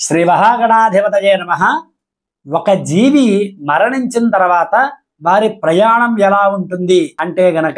శ్రీ మహాగణాధిపతయే నమ ఒక జీవి మరణించిన తర్వాత వారి ప్రయాణం ఎలా ఉంటుంది అంటే గనక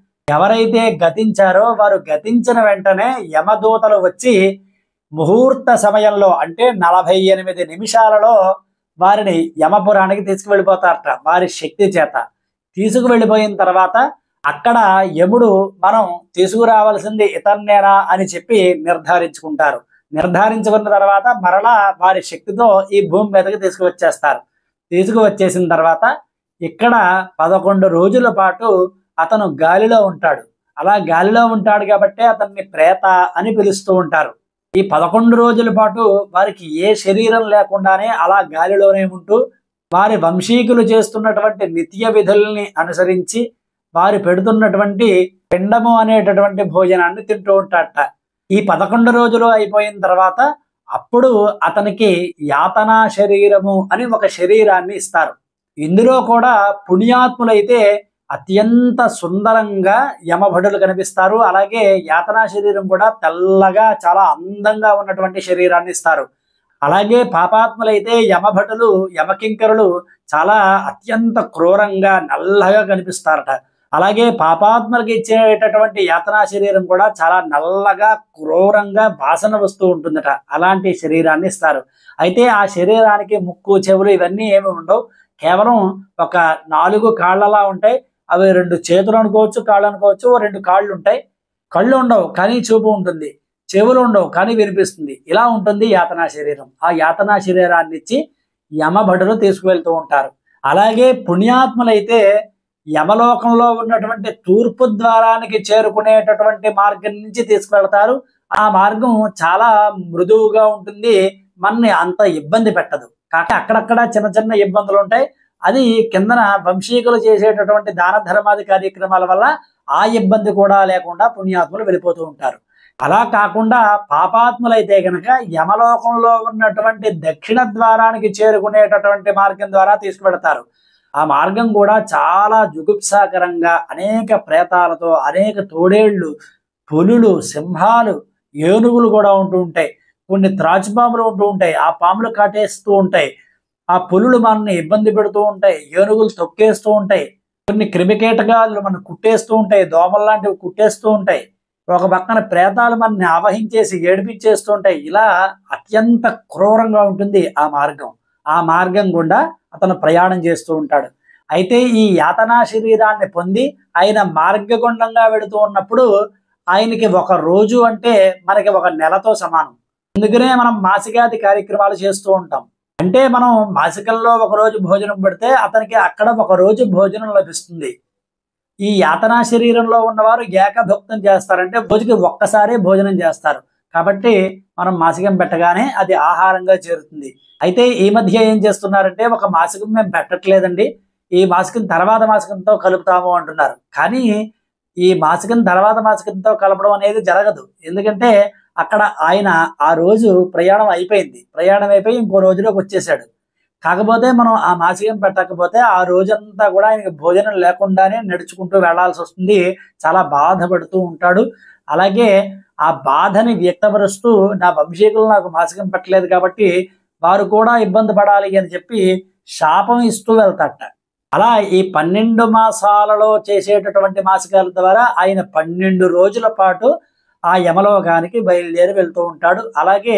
ఎవరైతే గతించారో వారు గతించిన వెంటనే యమదూతలు వచ్చి ముహూర్త సమయంలో అంటే నలభై ఎనిమిది నిమిషాలలో వారిని యమపురానికి తీసుకువెళ్ళిపోతారట వారి శక్తి చేత తీసుకువెళ్ళిపోయిన తర్వాత అక్కడ యముడు మనం తీసుకురావాల్సింది ఇతన్నేనా అని చెప్పి నిర్ధారించుకుంటారు నిర్ధారించుకున్న తర్వాత మరలా వారి శక్తితో ఈ భూమి మీదకి తీసుకువచ్చేస్తారు తీసుకువచ్చేసిన తర్వాత ఇక్కడ పదకొండు రోజుల పాటు అతను గాలిలో ఉంటాడు అలా గాలిలో ఉంటాడు కాబట్టి అతన్ని ప్రేత అని పిలుస్తూ ఉంటారు ఈ పదకొండు రోజుల పాటు వారికి ఏ శరీరం లేకుండానే అలా గాలిలోనే ఉంటూ వారి వంశీకులు చేస్తున్నటువంటి నిత్య విధుల్ని అనుసరించి వారు పెడుతున్నటువంటి పిండము అనేటటువంటి భోజనాన్ని తింటూ ఉంటాడట ఈ పదకొండు రోజులు అయిపోయిన తర్వాత అప్పుడు అతనికి యాతనా శరీరము అని ఒక శరీరాన్ని ఇస్తారు ఇందులో కూడా పుణ్యాత్ములైతే అత్యంత సుందరంగా యమభటులు కనిపిస్తారు అలాగే యాతనా శరీరం కూడా తెల్లగా చాలా అందంగా ఉన్నటువంటి శరీరాన్ని ఇస్తారు అలాగే పాపాత్ములైతే యమభటులు యమకింకరులు చాలా అత్యంత క్రూరంగా నల్లగా కనిపిస్తారట అలాగే పాపాత్మలకు ఇచ్చేటటువంటి యాతనా శరీరం కూడా చాలా నల్లగా క్రూరంగా వాసన వస్తూ ఉంటుందట అలాంటి శరీరాన్ని ఇస్తారు అయితే ఆ శరీరానికి ముక్కు చెవులు ఇవన్నీ ఏమి ఉండవు కేవలం ఒక నాలుగు కాళ్ళలా ఉంటాయి అవి రెండు చేతులు అనుకోవచ్చు కాళ్ళు అనుకోవచ్చు ఓ రెండు కాళ్ళు ఉంటాయి కళ్ళు ఉండవు కానీ చూపు ఉంటుంది చెవులు ఉండవు కానీ వినిపిస్తుంది ఇలా ఉంటుంది యాతనా శరీరం ఆ యాతనా శరీరాన్ని ఇచ్చి యమభటులు తీసుకువెళ్తూ ఉంటారు అలాగే పుణ్యాత్ములైతే యమలోకంలో ఉన్నటువంటి తూర్పు ద్వారానికి చేరుకునేటటువంటి మార్గం నుంచి తీసుకువెళ్తారు ఆ మార్గం చాలా మృదువుగా ఉంటుంది మనని అంత ఇబ్బంది పెట్టదు కాక అక్కడక్కడ చిన్న చిన్న ఇబ్బందులు ఉంటాయి అది కిందన వంశీకులు చేసేటటువంటి దాన ధర్మాది కార్యక్రమాల వల్ల ఆ ఇబ్బంది కూడా లేకుండా పుణ్యాత్ములు వెళ్ళిపోతూ ఉంటారు అలా కాకుండా పాపాత్ములైతే గనక యమలోకంలో ఉన్నటువంటి దక్షిణ ద్వారానికి చేరుకునేటటువంటి మార్గం ద్వారా తీసుకువెడతారు ఆ మార్గం కూడా చాలా జుగుప్సాకరంగా అనేక ప్రేతాలతో అనేక తోడేళ్లు పులులు సింహాలు ఏనుగులు కూడా ఉంటూ ఉంటాయి కొన్ని త్రాచుపాములు ఉంటూ ఉంటాయి ఆ పాములు కాటేస్తూ ఉంటాయి ఆ పులులు మనల్ని ఇబ్బంది పెడుతూ ఉంటాయి ఏనుగులు తొక్కేస్తూ ఉంటాయి కొన్ని క్రిమికీటకాలు మనం కుట్టేస్తూ ఉంటాయి దోమలు లాంటివి కుట్టేస్తూ ఉంటాయి ఒక పక్కన ప్రేతాలు మనల్ని ఆవహించేసి ఏడిపించేస్తూ ఉంటాయి ఇలా అత్యంత క్రూరంగా ఉంటుంది ఆ మార్గం ఆ మార్గం గుండా అతను ప్రయాణం చేస్తూ ఉంటాడు అయితే ఈ యాతనా శరీరాన్ని పొంది ఆయన మార్గగుండంగా వెళుతూ ఉన్నప్పుడు ఆయనకి ఒక రోజు అంటే మనకి ఒక నెలతో సమానం అందుకనే మనం మాసికాది కార్యక్రమాలు చేస్తూ ఉంటాం అంటే మనం మాసికల్లో ఒక రోజు భోజనం పెడితే అతనికి అక్కడ ఒక రోజు భోజనం లభిస్తుంది ఈ యాతనా శరీరంలో ఉన్నవారు ఏకభుక్తం చేస్తారంటే రోజుకి ఒక్కసారి భోజనం చేస్తారు కాబట్టి మనం మాసికం పెట్టగానే అది ఆహారంగా చేరుతుంది అయితే ఈ మధ్య ఏం చేస్తున్నారంటే ఒక మాసికం మేము పెట్టట్లేదండి ఈ మాసికం తర్వాత మాసికంతో కలుపుతాము అంటున్నారు కానీ ఈ మాసికం తర్వాత మాసికంతో కలపడం అనేది జరగదు ఎందుకంటే అక్కడ ఆయన ఆ రోజు ప్రయాణం అయిపోయింది ప్రయాణం అయిపోయి ఇంకో రోజులోకి వచ్చేసాడు కాకపోతే మనం ఆ మాసికం పెట్టకపోతే ఆ రోజంతా కూడా ఆయనకి భోజనం లేకుండానే నడుచుకుంటూ వెళ్లాల్సి వస్తుంది చాలా బాధపడుతూ ఉంటాడు అలాగే ఆ బాధని వ్యక్తపరుస్తూ నా వంశీకులు నాకు మాసికం పెట్టలేదు కాబట్టి వారు కూడా ఇబ్బంది పడాలి అని చెప్పి శాపం ఇస్తూ వెళ్తాట అలా ఈ పన్నెండు మాసాలలో చేసేటటువంటి మాసికాల ద్వారా ఆయన పన్నెండు రోజుల పాటు ఆ యమలోకానికి బయలుదేరి వెళ్తూ ఉంటాడు అలాగే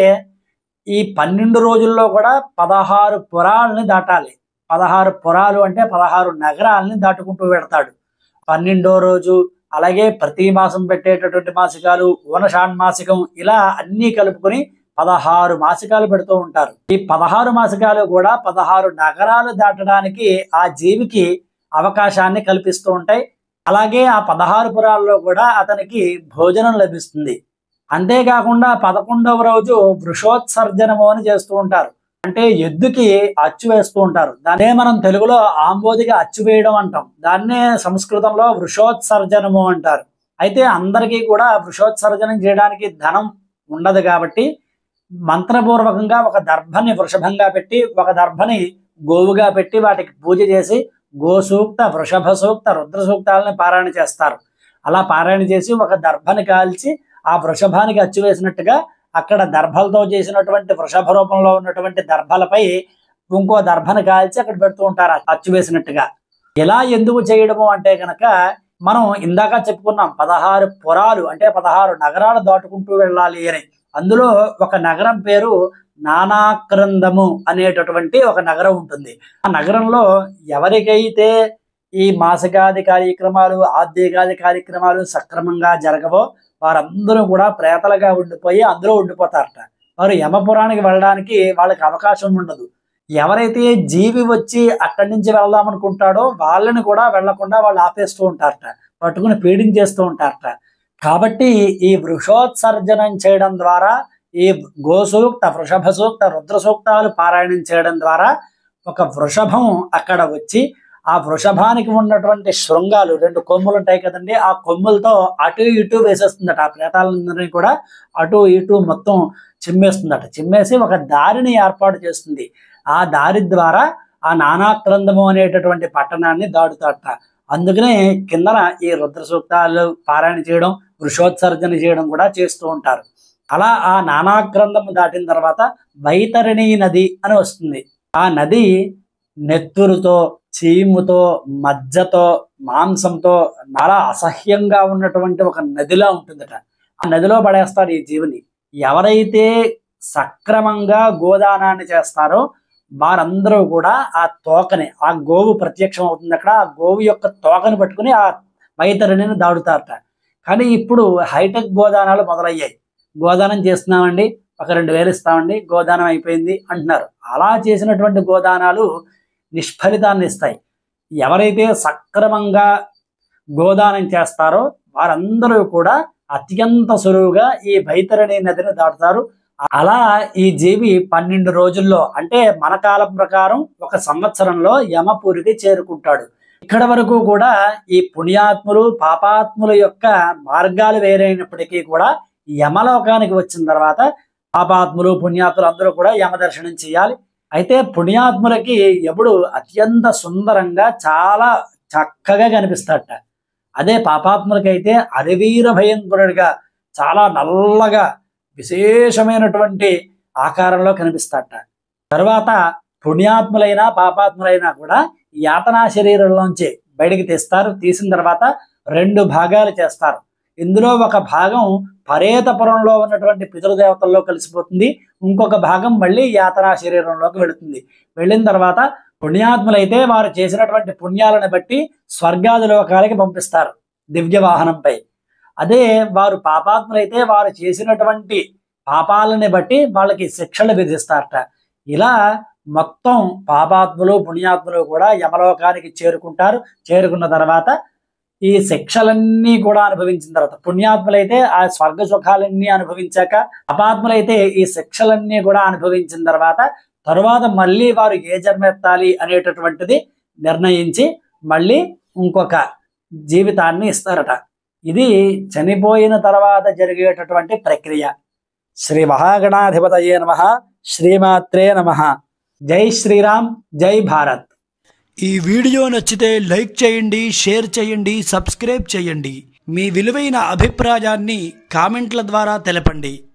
ఈ పన్నెండు రోజుల్లో కూడా పదహారు పురాలని దాటాలి పదహారు పురాలు అంటే పదహారు నగరాలని దాటుకుంటూ వెడతాడు పన్నెండో రోజు అలాగే ప్రతి మాసం పెట్టేటటువంటి మాసికాలు మాసికం ఇలా అన్నీ కలుపుకొని పదహారు మాసికాలు పెడుతూ ఉంటారు ఈ పదహారు మాసికాలు కూడా పదహారు నగరాలు దాటడానికి ఆ జీవికి అవకాశాన్ని కల్పిస్తూ ఉంటాయి అలాగే ఆ పదహారు పురాల్లో కూడా అతనికి భోజనం లభిస్తుంది అంతేకాకుండా పదకొండవ రోజు వృషోత్సర్జనము అని చేస్తూ ఉంటారు అంటే ఎద్దుకి అచ్చు వేస్తూ ఉంటారు దాన్నే మనం తెలుగులో ఆంబోదిగా అచ్చు వేయడం అంటాం దాన్నే సంస్కృతంలో వృషోత్సర్జనము అంటారు అయితే అందరికీ కూడా వృషోత్సర్జనం చేయడానికి ధనం ఉండదు కాబట్టి మంత్రపూర్వకంగా ఒక దర్భని వృషభంగా పెట్టి ఒక దర్భని గోవుగా పెట్టి వాటికి పూజ చేసి గోసూక్త వృషభ సూక్త రుద్ర సూక్తాలని పారాయణ చేస్తారు అలా పారాయణ చేసి ఒక దర్భని కాల్చి ఆ వృషభానికి అచ్చు వేసినట్టుగా అక్కడ దర్భలతో చేసినటువంటి వృషభ రూపంలో ఉన్నటువంటి దర్భలపై ఇంకో దర్భను కాల్చి అక్కడ పెడుతూ ఉంటారు అచ్చు వేసినట్టుగా ఇలా ఎందుకు చేయడము అంటే గనక మనం ఇందాక చెప్పుకున్నాం పదహారు పురాలు అంటే పదహారు నగరాలు దాటుకుంటూ వెళ్ళాలి అని అందులో ఒక నగరం పేరు నానాక్రందము అనేటటువంటి ఒక నగరం ఉంటుంది ఆ నగరంలో ఎవరికైతే ఈ మాసగాది కార్యక్రమాలు ఆద్యగాది కార్యక్రమాలు సక్రమంగా జరగవో వారందరూ కూడా ప్రేతలుగా ఉండిపోయి అందులో ఉండిపోతారట వారు యమపురానికి వెళ్ళడానికి వాళ్ళకి అవకాశం ఉండదు ఎవరైతే జీవి వచ్చి అక్కడి నుంచి వెళ్దాం అనుకుంటాడో వాళ్ళని కూడా వెళ్లకుండా వాళ్ళు ఆపేస్తూ ఉంటారట పట్టుకుని పీడించేస్తూ ఉంటారట కాబట్టి ఈ వృషోత్సర్జనం చేయడం ద్వారా ఈ గోసూక్త వృషభ సూక్త రుద్ర సూక్తాలు పారాయణం చేయడం ద్వారా ఒక వృషభం అక్కడ వచ్చి ఆ వృషభానికి ఉన్నటువంటి శృంగాలు రెండు కొమ్ములు ఉంటాయి కదండి ఆ కొమ్ములతో అటు ఇటు వేసేస్తుందట ఆ ప్రేతాలందరినీ కూడా అటు ఇటు మొత్తం చిమ్మేస్తుందట చిమ్మేసి ఒక దారిని ఏర్పాటు చేస్తుంది ఆ దారి ద్వారా ఆ నానాక్రందము అనేటటువంటి పట్టణాన్ని దాటుతాడట అందుకనే కిందన ఈ రుద్ర సూక్తాలు పారాయణ చేయడం వృషోత్సర్జన చేయడం కూడా చేస్తూ ఉంటారు అలా ఆ నానాగ్రంథము దాటిన తర్వాత వైతరణి నది అని వస్తుంది ఆ నది నెత్తురుతో చీముతో మజ్జతో మాంసంతో చాలా అసహ్యంగా ఉన్నటువంటి ఒక నదిలా ఉంటుందట ఆ నదిలో పడేస్తారు ఈ జీవిని ఎవరైతే సక్రమంగా గోదానాన్ని చేస్తారో వారందరూ కూడా ఆ తోకని ఆ గోవు ప్రత్యక్షం అవుతుంది అక్కడ ఆ గోవు యొక్క తోకని పట్టుకుని ఆ వైతరణిని దాడుతారట కానీ ఇప్పుడు హైటెక్ గోదానాలు మొదలయ్యాయి గోదానం చేస్తున్నామండి ఒక రెండు వేలు ఇస్తామండి గోదానం అయిపోయింది అంటున్నారు అలా చేసినటువంటి గోదానాలు నిష్ఫలితాన్ని ఇస్తాయి ఎవరైతే సక్రమంగా గోదానం చేస్తారో వారందరూ కూడా అత్యంత సులువుగా ఈ బైతరణి నదిని దాటుతారు అలా ఈ జీవి పన్నెండు రోజుల్లో అంటే మన కాలం ప్రకారం ఒక సంవత్సరంలో యమపురికి చేరుకుంటాడు ఇక్కడ వరకు కూడా ఈ పుణ్యాత్ములు పాపాత్ముల యొక్క మార్గాలు వేరైనప్పటికీ కూడా యమలోకానికి వచ్చిన తర్వాత పాపాత్ములు పుణ్యాత్ములు అందరూ కూడా యమ దర్శనం చేయాలి అయితే పుణ్యాత్ములకి ఎప్పుడు అత్యంత సుందరంగా చాలా చక్కగా కనిపిస్తాడట అదే పాపాత్ములకైతే అరవీర భయంకరుడిగా చాలా నల్లగా విశేషమైనటువంటి ఆకారంలో కనిపిస్తాడట తర్వాత పుణ్యాత్ములైనా పాపాత్ములైనా కూడా యాతనా శరీరంలోంచి బయటికి తీస్తారు తీసిన తర్వాత రెండు భాగాలు చేస్తారు ఇందులో ఒక భాగం పరేతపురంలో ఉన్నటువంటి పితృదేవతల్లో కలిసిపోతుంది ఇంకొక భాగం మళ్ళీ యాతనా శరీరంలోకి వెళుతుంది వెళ్ళిన తర్వాత పుణ్యాత్ములైతే వారు చేసినటువంటి పుణ్యాలను బట్టి స్వర్గాది లోకాలకి పంపిస్తారు దివ్య వాహనంపై అదే వారు పాపాత్ములైతే వారు చేసినటువంటి పాపాలని బట్టి వాళ్ళకి శిక్షలు విధిస్తారట ఇలా మొత్తం పాపాత్ములు పుణ్యాత్ములు కూడా యమలోకానికి చేరుకుంటారు చేరుకున్న తర్వాత ఈ శిక్షలన్నీ కూడా అనుభవించిన తర్వాత పుణ్యాత్ములైతే ఆ స్వర్గ సుఖాలన్నీ అనుభవించాక అపాత్ములైతే ఈ శిక్షలన్నీ కూడా అనుభవించిన తర్వాత తరువాత మళ్ళీ వారు ఏ జన్మ ఎత్తాలి అనేటటువంటిది నిర్ణయించి మళ్ళీ ఇంకొక జీవితాన్ని ఇస్తారట ఇది చనిపోయిన తర్వాత జరిగేటటువంటి ప్రక్రియ శ్రీ మహాగణాధిపతయే నమ శ్రీమాత్రే నమ జై శ్రీరామ్ జై భారత్ ఈ వీడియో నచ్చితే లైక్ చేయండి షేర్ చేయండి సబ్స్క్రైబ్ చేయండి మీ విలువైన అభిప్రాయాన్ని కామెంట్ల ద్వారా తెలపండి